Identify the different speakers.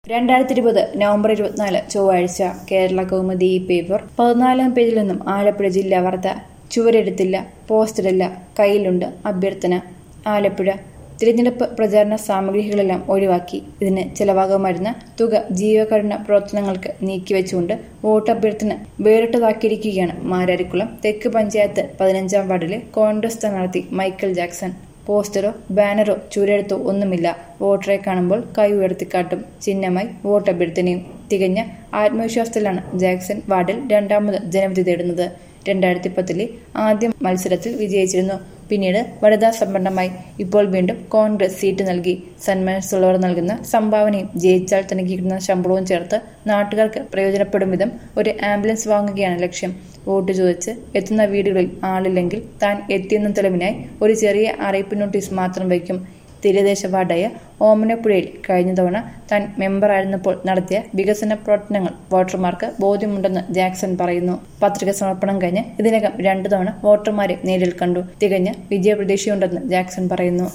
Speaker 1: രണ്ടായിരത്തി ഇരുപത് നവംബർ ഇരുപത്തിനാല് ചൊവ്വാഴ്ച കേരള കൗമുദി ഈ പേപ്പർ പതിനാലാം പേജിൽ നിന്നും ആലപ്പുഴ ജില്ലാ വാർത്ത ചുവരെടുത്തില്ല പോസ്റ്ററില്ല കയ്യിലുണ്ട് അഭ്യർത്ഥന ആലപ്പുഴ തിരഞ്ഞെടുപ്പ് പ്രചാരണ സാമഗ്രികളെല്ലാം ഒഴിവാക്കി ഇതിന് ചെലവാകുമായിരുന്ന തുക ജീവകരുണ പ്രവർത്തനങ്ങൾക്ക് നീക്കിവെച്ചുകൊണ്ട് വോട്ടഭ്യർത്ഥന വേറിട്ടതാക്കിയിരിക്കുകയാണ് മാരാരിക്കുളം തെക്ക് പഞ്ചായത്ത് പതിനഞ്ചാം വാർഡിലെ കോൺഗ്രസ് സ്ഥാനാർത്ഥി മൈക്കൽ ജാക്സൺ പോസ്റ്ററോ ബാനറോ ചുരെഴുത്തോ ഒന്നുമില്ല വോട്ടറെ കാണുമ്പോൾ കൈ ഉയർത്തിക്കാട്ടും ചിഹ്നമായി വോട്ടഭ്യർത്ഥനയും തികഞ്ഞ ആത്മവിശ്വാസത്തിലാണ് ജാക്സൺ വാർഡിൽ രണ്ടാമത് ജനവിധി തേടുന്നത് രണ്ടായിരത്തി പത്തിലെ ആദ്യ മത്സരത്തിൽ വിജയിച്ചിരുന്നു പിന്നീട് വനിതാ സംവരണമായി ഇപ്പോൾ വീണ്ടും കോൺഗ്രസ് സീറ്റ് നൽകി സന്മനസ്സുള്ളവർ നൽകുന്ന സംഭാവനയും ജയിച്ചാൽ തനിക്ക് കിട്ടുന്ന ശമ്പളവും ചേർത്ത് നാട്ടുകാർക്ക് പ്രയോജനപ്പെടും വിധം ഒരു ആംബുലൻസ് വാങ്ങുകയാണ് ലക്ഷ്യം വോട്ട് ചോദിച്ച് എത്തുന്ന വീടുകളിൽ ആളില്ലെങ്കിൽ താൻ എത്തിയെന്ന തെളിവിനായി ഒരു ചെറിയ അറിയിപ്പ് നോട്ടീസ് മാത്രം വയ്ക്കും തീരദേശ വാർഡായ ഓമനപ്പുഴയിൽ കഴിഞ്ഞ തവണ താൻ മെമ്പറായിരുന്നപ്പോൾ നടത്തിയ വികസന പ്രവർത്തനങ്ങൾ വോട്ടർമാർക്ക് ബോധ്യമുണ്ടെന്ന് ജാക്സൺ പറയുന്നു പത്രിക സമർപ്പണം കഴിഞ്ഞ് ഇതിനകം രണ്ടു തവണ വോട്ടർമാരെ നേരിൽ കണ്ടു തികഞ്ഞ വിജയപ്രതീക്ഷയുണ്ടെന്ന് ജാക്സൺ പറയുന്നു